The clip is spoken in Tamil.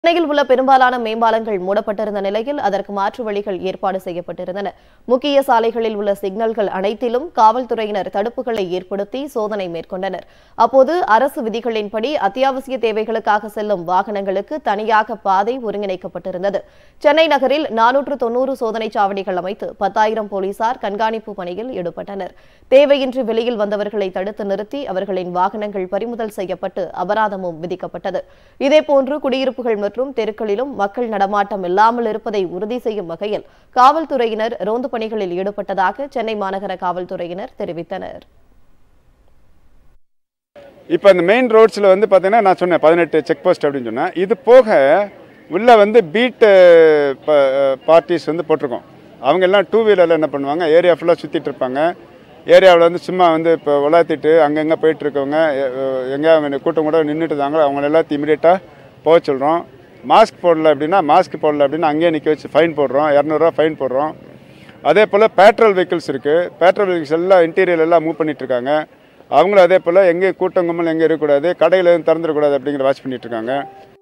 சென்னையில் உள்ள பெரும்பாலான மேம்பாலங்கள் மூடப்பட்டிருந்த நிலையில் அதற்கு மாற்று வழிகள் ஏற்பாடு செய்யப்பட்டிருந்தன முக்கிய சாலைகளில் உள்ள சிக்னல்கள் அனைத்திலும் காவல்துறையினர் தடுப்புகளை ஏற்படுத்தி சோதனை மேற்கொண்டனர் அப்போது அரசு விதிகளின்படி அத்தியாவசிய தேவைகளுக்காக செல்லும் வாகனங்களுக்கு தனியாக பாதை ஒருங்கிணைக்கப்பட்டிருந்தது சென்னை நகரில் நானூற்று தொன்னூறு சோதனைச் சாவடிகள் அமைத்து பத்தாயிரம் போலீசார் கண்காணிப்பு பணியில் ஈடுபட்டனர் தேவையின்றி வெளியில் வந்தவர்களை தடுத்து நிறுத்தி அவர்களின் வாகனங்கள் பறிமுதல் செய்யப்பட்டு அபராதமும் விதிக்கப்பட்டது இதேபோன்று குடியிருப்புகள் மற்றும் தெருக்களிலும் மக்கள் நடமாட்டம் இல்லாமல் இருப்பதை உறுதி செய்யும் வகையில் காவல்துறையினர் ரோந்து பணிகளில் ஈடுபட்டதாக சென்னை மாநகர காவல்துறையினர் தெரிவித்தனர் இப்போ இந்த மெயின் ரோட்ஸில் வந்து பார்த்தீங்கன்னா நான் சொன்னேன் பதினெட்டு செக் போஸ்ட் அப்படின்னு சொன்னேன் இது போக உள்ள வந்து பீட்டு பார்ட்டிஸ் வந்து போட்டிருக்கோம் அவங்க எல்லாம் டூ வீலரில் என்ன பண்ணுவாங்க ஏரியா ஃபுல்லாக சுற்றிட்டு இருப்பாங்க ஏரியாவில் வந்து சும்மா வந்து இப்போ உலாத்திட்டு அங்கங்கே போயிட்டு இருக்கவங்க எங்கே அவங்க கூட்டம் கூட நின்றுட்டு இருந்தாங்களோ அவங்க எல்லாத்தையும் இமீடியட்டாக போக சொல்கிறோம் மாஸ்க் போடல அப்படின்னா மாஸ்க் போடல அப்படின்னா அங்கேயே நிற்க வச்சு ஃபைன் போடுறோம் இரநூறுவா ஃபைன் போடுறோம் அதே போல் பேட்ரோல் வெஹிக்கிள்ஸ் இருக்குது பேட்ரோல் வெஹிக்கிள்ஸ் எல்லாம் இன்டீரியர் எல்லாம் மூவ் பண்ணிட்டு இருக்காங்க அவங்களும் அதே போல் எங்கேயும் கூட்டம் கும்பல் எங்கேயும் இருக்கக்கூடாது கடையில் எதுவும் திறந்துடக்கூடாது அப்படிங்கிற வாட்ச் பண்ணிட்டு இருக்காங்க